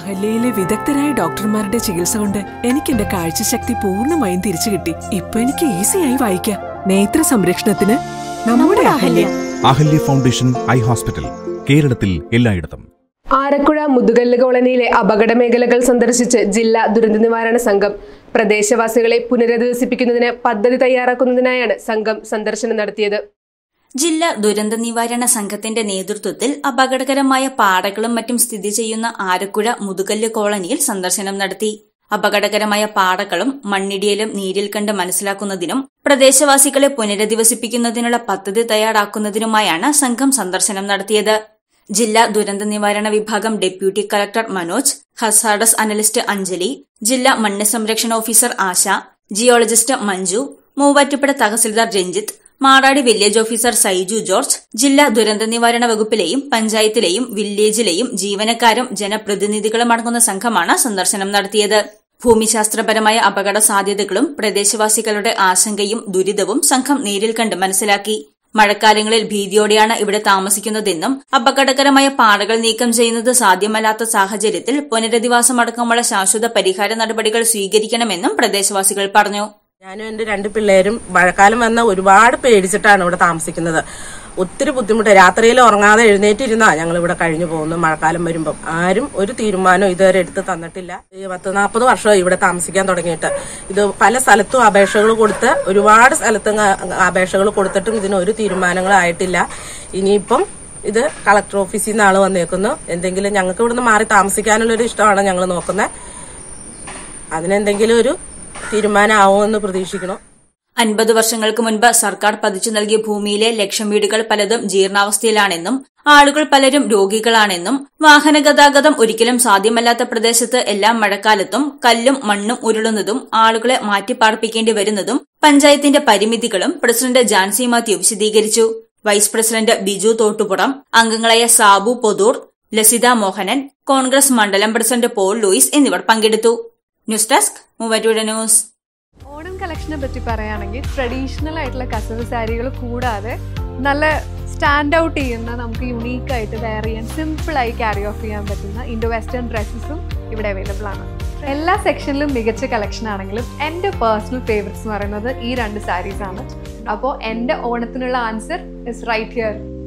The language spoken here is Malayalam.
അഹല്യയിലെ വിദഗ്ധരായ ഡോക്ടർമാരുടെ ചികിത്സ കൊണ്ട് എനിക്ക് എന്റെ കാഴ്ചശക്തി പൂർണ്ണമായും തിരിച്ചു കിട്ടി ഇപ്പൊ എനിക്ക് ഈസിയായി വായിക്കാം നേത്ര സംരക്ഷണത്തിന് നമ്മുടെ Ahalya Ahalya foundation eye hospital കേരളത്തിൽ എല്ലായിടത്തും ആരക്കുഴ മുതുകല്ല് കോളനിയിലെ അപകട മേഖലകൾ സന്ദർശിച്ച് ജില്ലാ ദുരന്ത നിവാരണ സംഘം പ്രദേശവാസികളെ പുനരധിവസിപ്പിക്കുന്നതിന് പദ്ധതി തയ്യാറാക്കുന്നതിനായാണ് സംഘം സന്ദർശനം നടത്തിയത് ജില്ലാ ദുരന്ത നിവാരണ സംഘത്തിന്റെ നേതൃത്വത്തിൽ അപകടകരമായ പാടകളും മറ്റും സ്ഥിതി ചെയ്യുന്ന ആരക്കുഴ മുതുകല്ല് കോളനിയിൽ സന്ദർശനം നടത്തി അപകടകരമായ പാടകളും മണ്ണിടിയലും നീരിൽ കണ്ട് മനസ്സിലാക്കുന്നതിനും പ്രദേശവാസികളെ പുനരധിവസിപ്പിക്കുന്നതിനുള്ള പദ്ധതി തയ്യാറാക്കുന്നതിനുമായാണ് സംഘം സന്ദർശനം നടത്തിയത് ജില്ലാ ദുരന്ത നിവാരണ വിഭാഗം deputy collector Manoj hazards analyst Anjali ജില്ലാ മണ്ണ് സംരക്ഷണ ഓഫീസർ ആശ ജിയോളജിസ്റ്റ് മഞ്ജു മൂവാറ്റുപുഴ തഹസിൽദാർ Ranjith Maradi village officer Saiju George ജില്ലാ ദുരന്ത നിവാരണ വകുപ്പിലെയും പഞ്ചായത്തിലെയും വില്ലേജിലെയും ജീവനക്കാരും ജനപ്രതിനിധികളും അടങ്ങുന്ന സംഘമാണ് സന്ദർശനം നടത്തിയത് ഭൂമിശാസ്ത്രപരമായ അപകട സാധ്യതകളും പ്രദേശവാസികളുടെ ആശങ്കയും ദുരിതവും സംഘം നേരിൽ കണ്ട് മനസ്സിലാക്കി മഴക്കാലങ്ങളിൽ ഭീതിയോടെയാണ് ഇവിടെ താമസിക്കുന്നതെന്നും അപകടകരമായ പാടകൾ നീക്കം ചെയ്യുന്നത് സാധ്യമല്ലാത്ത സാഹചര്യത്തിൽ പുനരധിവാസമടക്കമുള്ള ശാശ്വത പരിഹാര നടപടികൾ സ്വീകരിക്കണമെന്നും പ്രദേശവാസികൾ പറഞ്ഞു ഞാനും എന്റെ രണ്ട് പിള്ളേരും മഴക്കാലം വന്ന ഒരുപാട് പേടിച്ചിട്ടാണ് ഇവിടെ താമസിക്കുന്നത് ഒത്തിരി ബുദ്ധിമുട്ട് രാത്രിയിൽ ഉറങ്ങാതെ എഴുന്നേറ്റിരുന്നാ ഞങ്ങൾ ഇവിടെ കഴിഞ്ഞു പോകുന്നത് മഴക്കാലം വരുമ്പം ആരും ഒരു തീരുമാനവും ഇതുവരെ എടുത്ത് തന്നിട്ടില്ല ഈ പത്ത് നാൽപ്പത് വർഷമായി ഇവിടെ താമസിക്കാൻ തുടങ്ങിയിട്ട് ഇത് പല സ്ഥലത്തും അപേക്ഷകൾ കൊടുത്ത് ഒരുപാട് സ്ഥലത്തും അപേക്ഷകൾ കൊടുത്തിട്ടും ഇതിന് ഒരു തീരുമാനങ്ങളായിട്ടില്ല ഇനിയിപ്പം ഇത് കളക്ടർ ഓഫീസിൽ നിന്ന് ആള് വന്നേക്കുന്നു എന്തെങ്കിലും ഞങ്ങൾക്ക് ഇവിടുന്ന് മാറി താമസിക്കാനുള്ള ഒരു ഇഷ്ടമാണ് ഞങ്ങൾ നോക്കുന്നത് അതിനെന്തെങ്കിലും ഒരു തീരുമാനമാവുമെന്ന് പ്രതീക്ഷിക്കണം അൻപത് വർഷങ്ങൾക്ക് മുൻപ് സർക്കാർ പതിച്ചു നൽകിയ ഭൂമിയിലെ ലക്ഷം വീടുകൾ പലതും ജീർണാവസ്ഥയിലാണെന്നും ആളുകൾ പലരും രോഗികളാണെന്നും വാഹന ഗതാഗതം ഒരിക്കലും സാധ്യമല്ലാത്ത പ്രദേശത്ത് എല്ലാ മഴക്കാലത്തും കല്ലും മണ്ണും ഉരുളുന്നതും ആളുകളെ മാറ്റിപ്പാർപ്പിക്കേണ്ടി വരുന്നതും പഞ്ചായത്തിന്റെ പരിമിതികളും പ്രസിഡന്റ് ജാൻസി മാത്യു വിശദീകരിച്ചു വൈസ് പ്രസിഡന്റ് ബിജു തോട്ടുപുറം അംഗങ്ങളായ സാബു പൊതൂർ ലസിത മോഹനൻ കോൺഗ്രസ് മണ്ഡലം പ്രസിഡന്റ് പോൾ ലൂയിസ് എന്നിവർ പങ്കെടുത്തു news desk Muvattupuzha news Onam കളക്ഷനെ പറ്റി പറയുകയാണെങ്കിൽ ട്രഡീഷണൽ ആയിട്ടുള്ള കസവ് സാരികൾ കൂടാതെ നല്ല സ്റ്റാൻഡ് ഔട്ട് ചെയ്യുന്ന നമുക്ക് യുണീക്ക് ആയിട്ട് വെയർ ചെയ്യാൻ സിമ്പിളായി ക്യാരി ഓഫ് ചെയ്യാൻ പറ്റുന്ന ഇൻഡോ വെസ്റ്റേൺ ഡ്രസ്സസും ഇവിടെ അവൈലബിൾ ആണ് എല്ലാ സെക്ഷനിലും മികച്ച കളക്ഷൻ ആണെങ്കിലും എൻ്റെ പേഴ്സണൽ ഫേവറേറ്റ്സ് എന്ന് പറയുന്നത് ഈ രണ്ട് സാരീസ് ആണ് അപ്പോൾ എൻ്റെ ഓണത്തിനുള്ള ആൻസർ ഇസ് റൈറ്റ് ഹിയർ